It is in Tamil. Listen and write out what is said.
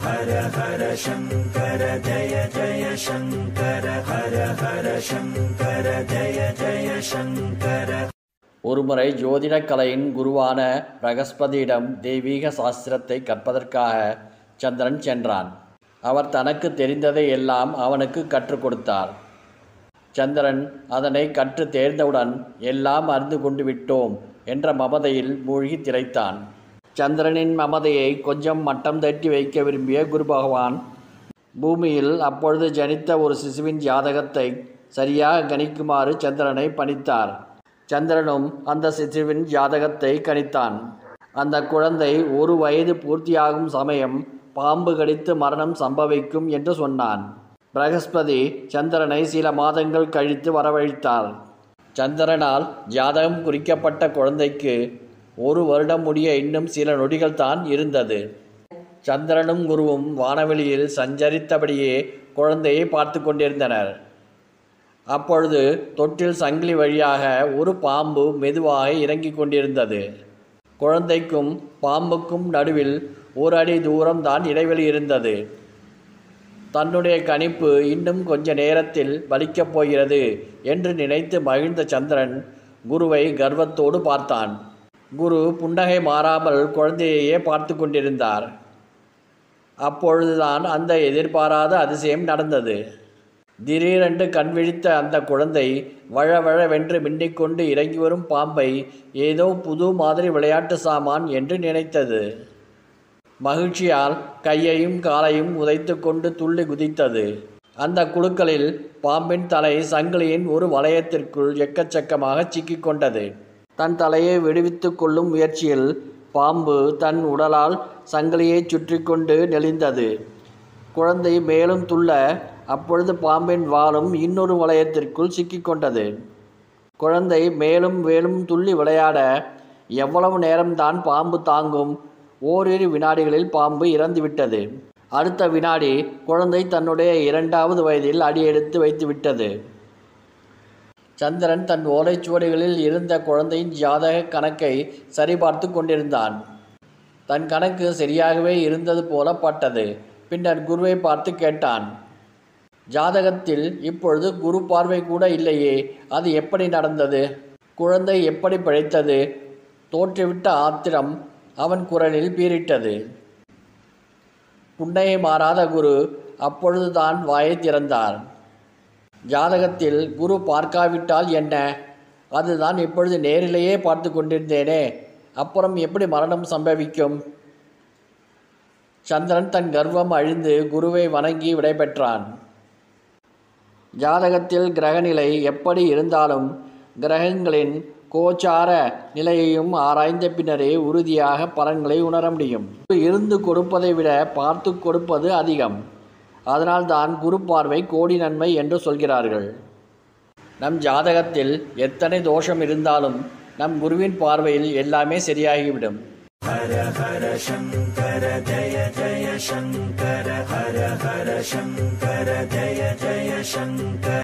ஒருமுறை ஜோதிடக் கலையின் குருவான பிரகஸ்பதியிடம் தெய்வீக சாஸ்திரத்தை கற்பதற்காக சந்திரன் சென்றான் அவர் தனக்கு தெரிந்ததை எல்லாம் அவனுக்கு கற்றுக் கொடுத்தார் சந்திரன் அதனை கற்று தேர்ந்தவுடன் எல்லாம் அறிந்து கொண்டு விட்டோம் என்ற மமதையில் மூழ்கி திளைத்தான் சந்திரனின் மமதையை கொஞ்சம் மட்டம் தட்டி வைக்க விரும்பிய குரு பகவான் பூமியில் அப்பொழுது ஜனித்த ஒரு சிசுவின் ஜாதகத்தை சரியாக கணிக்குமாறு சந்திரனை பணித்தார் சந்திரனும் அந்த சிசுவின் ஜாதகத்தை கணித்தான் அந்த குழந்தை ஒரு வயது பூர்த்தியாகும் சமயம் பாம்பு கடித்து மரணம் சம்பவிக்கும் என்று சொன்னான் பிரகஸ்பதி சந்திரனை சில மாதங்கள் கழித்து வரவழைத்தார் சந்திரனால் ஜாதகம் குறிக்கப்பட்ட குழந்தைக்கு ஒரு வருடம் முடிய இன்னும் சில நொடிகள் தான் இருந்தது சந்திரனும் குருவும் வானவெளியில் சஞ்சரித்தபடியே குழந்தையை பார்த்து கொண்டிருந்தனர் அப்பொழுது தொட்டில் சங்கிலி வழியாக ஒரு பாம்பு மெதுவாக இறங்கிக் கொண்டிருந்தது குழந்தைக்கும் பாம்புக்கும் நடுவில் ஒரு அடி தூரம்தான் இடைவெளி இருந்தது தன்னுடைய கணிப்பு இன்னும் கொஞ்ச நேரத்தில் பலிக்கப் போகிறது என்று நினைத்து மகிழ்ந்த சந்திரன் குருவை கர்வத்தோடு பார்த்தான் குரு புன்னகை மாறாமல் குழந்தையையே பார்த்து கொண்டிருந்தார் அப்பொழுதுதான் அந்த எதிர்பாராத அதிசயம் நடந்தது திடீரென்று கண் விழித்த அந்த குழந்தை வழவழவென்று மின்னிக்கொண்டு இறங்கி வரும் பாம்பை ஏதோ புது மாதிரி விளையாட்டு சாமான் என்று நினைத்தது மகிழ்ச்சியால் கையையும் காலையும் உதைத்து கொண்டு துள்ளி குதித்தது அந்த குழுக்களில் பாம்பின் தலை சங்கிலியின் ஒரு வளையத்திற்குள் எக்கச்சக்கமாக சிக்கிக்கொண்டது தன் தலையை விடுவித்து கொள்ளும் முயற்சியில் பாம்பு தன் உடலால் சங்கிலியை சுற்றி கொண்டு நெளிந்தது குழந்தை மேலும் துள்ள அப்பொழுது பாம்பின் வாலும் இன்னொரு வளையத்திற்குள் சிக்கிக்கொண்டது குழந்தை மேலும் மேலும் துள்ளி விளையாட எவ்வளவு நேரம்தான் பாம்பு தாங்கும் ஓரிரு வினாடிகளில் பாம்பு இறந்துவிட்டது அடுத்த வினாடி குழந்தை தன்னுடைய இரண்டாவது வயதில் அடியெடுத்து வைத்து விட்டது சந்திரன் தன் ஓலைச்சுவடிகளில் இருந்த குழந்தையின் ஜாதக கணக்கை சரிபார்த்து கொண்டிருந்தான் தன் கணக்கு சரியாகவே இருந்தது போல பட்டது பின்னர் குருவை பார்த்து கேட்டான் ஜாதகத்தில் இப்பொழுது குரு பார்வை கூட இல்லையே அது எப்படி நடந்தது குழந்தை எப்படி பிழைத்தது தோற்றுவிட்ட ஆத்திரம் அவன் குரலில் பீரிட்டது புன்னையை மாறாத குரு அப்பொழுதுதான் வாயை திறந்தார் ஜாதகத்தில் குரு பார்க்காவிட்டால் என்ன அதுதான் இப்பொழுது நேரிலேயே பார்த்து கொண்டிருந்தேனே அப்புறம் எப்படி மரணம் சம்பவிக்கும் சந்திரன் தன் கர்வம் அழிந்து குருவை வணங்கி விடைபெற்றான் ஜாதகத்தில் கிரகநிலை எப்படி இருந்தாலும் கிரகங்களின் கோச்சார நிலையையும் ஆராய்ந்த பின்னரே உறுதியாக பலன்களை உணர முடியும் இருந்து கொடுப்பதை விட பார்த்து கொடுப்பது அதிகம் அதனால்தான் குரு பார்வை கோடி நன்மை என்று சொல்கிறார்கள் நம் ஜாதகத்தில் எத்தனை தோஷம் இருந்தாலும் நம் குருவின் பார்வையில் எல்லாமே சரியாகிவிடும் ஹர ஹர சங்கர ஜய ஜய சங்கர ஹர ஹர சங்கர ஜய ஜய சங்கர